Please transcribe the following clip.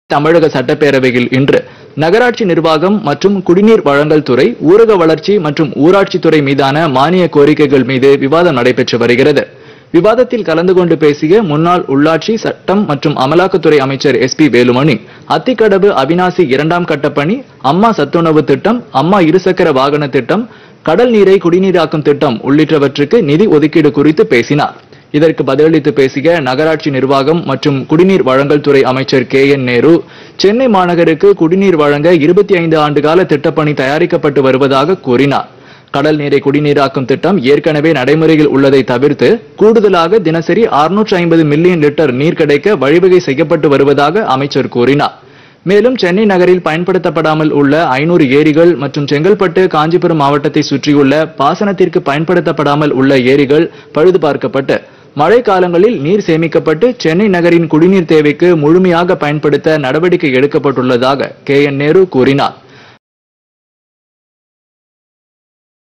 தமிழக சட்டப்பேரவையில் இன்று நகராட்சி நிர்வாகம் மற்றும் குடிநீர் வழங்கல் துறை ஊரக வளர்ச்சி மற்றும் ஊராட்சித் துறை மீதான மானிய கோரிக்கைகள் மீது விவாதம் நடைபெற்று வருகிறது விவாதத்தில் கலந்து கொண்டு பேசிய முன்னாள் உள்ளாட்சி சட்டம் மற்றும் அமலாக்கத்துறை அமைச்சர் எஸ் பி வேலுமணி அத்திக்கடவு அவினாசி இரண்டாம் கட்ட பணி அம்மா சத்துணவு திட்டம் அம்மா இருசக்கர வாகன திட்டம் கடல் நீரை குடிநீராக்கும் திட்டம் உள்ளிட்டவற்றுக்கு நிதி ஒதுக்கீடு குறித்து பேசினார் இதற்கு பதிலளித்து பேசிய நகராட்சி நிர்வாகம் மற்றும் குடிநீர் வழங்கல் துறை அமைச்சர் கே என் நேரு சென்னை மாநகருக்கு குடிநீர் வழங்க இருபத்தி ஐந்து ஆண்டு கால திட்டப்பணி தயாரிக்கப்பட்டு வருவதாக கூறினார் கடல் நீரை குடிநீராக்கும் திட்டம் ஏற்கனவே நடைமுறையில் உள்ளதை தவிர்த்து கூடுதலாக தினசரி 650 ஐம்பது மில்லியன் லிட்டர் நீர் கிடைக்க வழிவகை செய்யப்பட்டு வருவதாக அமைச்சர் கூறினார் மேலும் சென்னை நகரில் பயன்படுத்தப்படாமல் உள்ள ஐநூறு ஏரிகள் மற்றும் செங்கல்பட்டு காஞ்சிபுரம் மாவட்டத்தை சுற்றியுள்ள பாசனத்திற்கு பயன்படுத்தப்படாமல் உள்ள ஏரிகள் பழுது பார்க்கப்பட்டு மழை காலங்களில் நீர் சேமிக்கப்பட்டு சென்னை நகரின் குடிநீர் தேவைக்கு முழுமையாக பயன்படுத்த நடவடிக்கை எடுக்கப்பட்டுள்ளதாக கே என் நேரு கூறினார்